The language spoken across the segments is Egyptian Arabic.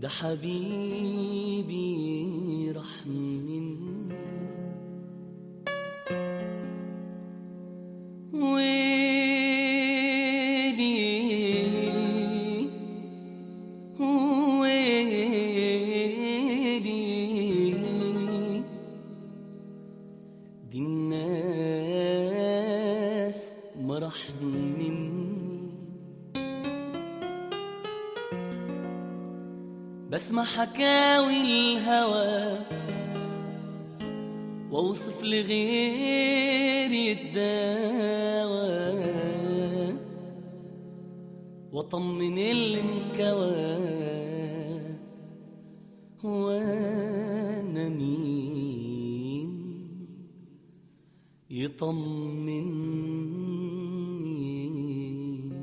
ده حبيبي راح مني ويلي ويلي دي الناس مرح مني بسمع حكاوي الهوى واوصف لغيري الدواء واطمن اللي انكوى وانا مين يطمني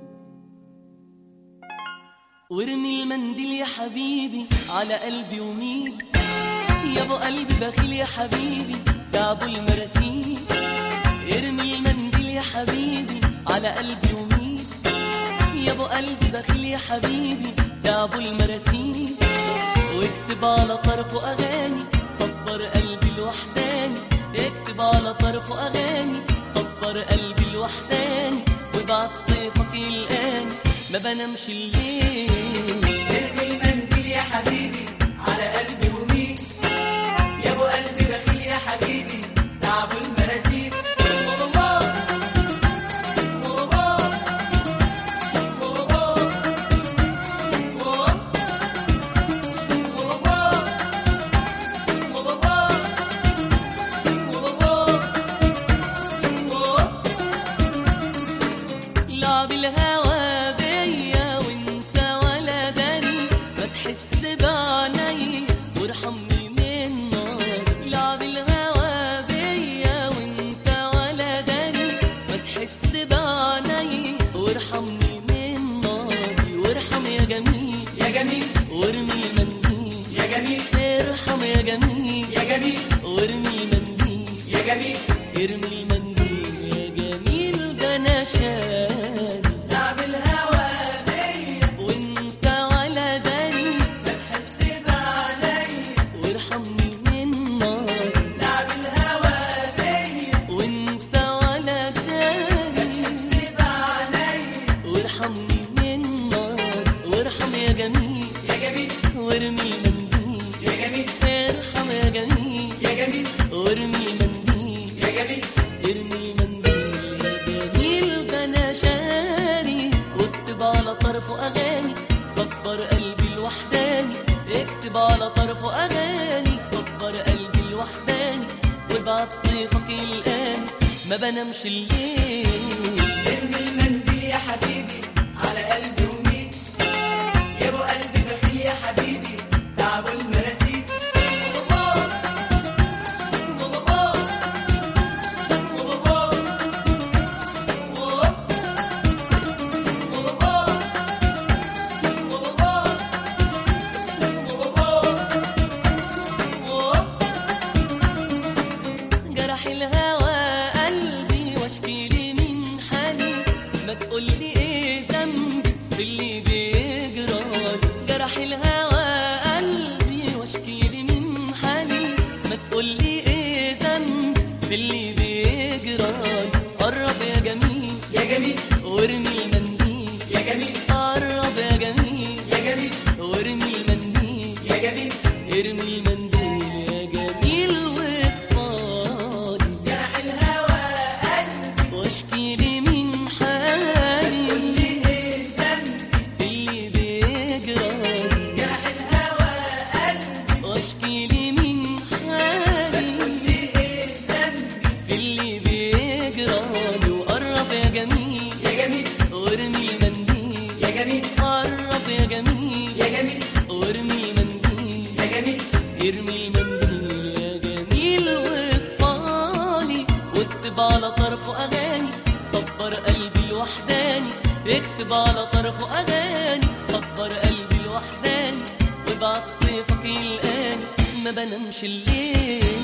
وارمي المنديل يا حبيبي على قلبي وميل يا ابو قلبي بخيل يا حبيبي تعبوا المراسيل ارمي المنديل يا حبيبي على قلبي وميل يا ابو قلبي بخيل يا حبيبي تعبوا المراسيل واكتب على طرفه اغاني صبر قلبي الوحداني اكتب على طرفه اغاني صبر قلبي الوحداني وابعت طيفك الان ما بنامش الليل ارمي المنديل يا حبيبي على قلبي ومين يا ابو قلبي بخيل يا حبيبي تعبوا المراسيل لعب الهوى بيا وانت ولا داري ما تحس بعيني وارحمني من نار لعب الهوى بيا وانت ولا داري ما تحس بعيني وارحمني من نار وارحم يا جميل يا جميل وارمي المنديل يا جميل ارحم يا جميل يا جميل وارمي المنديل يا جميل ارمي المنديل يا جميل ده انا شاري لعب الهوى بيا وانت ولا داري ما تحس بعيني وارحمني من نار لعب الهوى بيا وانت ولا داري تحس بعيني وارحمني من نار وارحم يا جميل يا جميل وارمي المنديل يا جميل ارحم يا جميل يا جميل وارمي المنديل يا جميل ارمي المنديل يا جميل ده انا شاري واكتب على طرفه اغاني صبر قلبي الوحداني اكتب على طرفه اغاني صبر قلبي الوحداني وابعت طيفك الان ما بنامش الليل ارمي المنديل يا حبيبي على قلبي ومين يا ابو قلبي بخيل يا حبيبي تعبوا المراسيل جرح الهوى قلبي واشكي لي من حالي ما تقولي ايه ذنبي في اللي بيجرالي جرح الهوى قلبي واشكي لي من حالي ما تقولي ايه ذنبي في اللي بيجرالي قرب يا جميل يا جميل وارمي المنديل يا جميل قرب يا جميل يا جميل وارمي المنديل يا جميل ارمي المنديل يا جميل وصفالي جرح الهوى قلبي واشكي لي من حالي قولي ايه ذنبي اللي بيجرالي جرح الهوى قلبي واشكي لي من حالي قولي ايه ذنبي اللي بيجرالي وقرب يا جميل يا جميل وارمي المنديل يا جميل قرب يا جميل يا جميل وارمي المنديل يا جميل ارمي المنديل يا جميل واصفالي واكتب على طرفه اغاني صبر قلبي الوحداني اكتب على طرفه اغاني صبر قلبي الوحداني وابعت طيفك الان ما بنامش الليل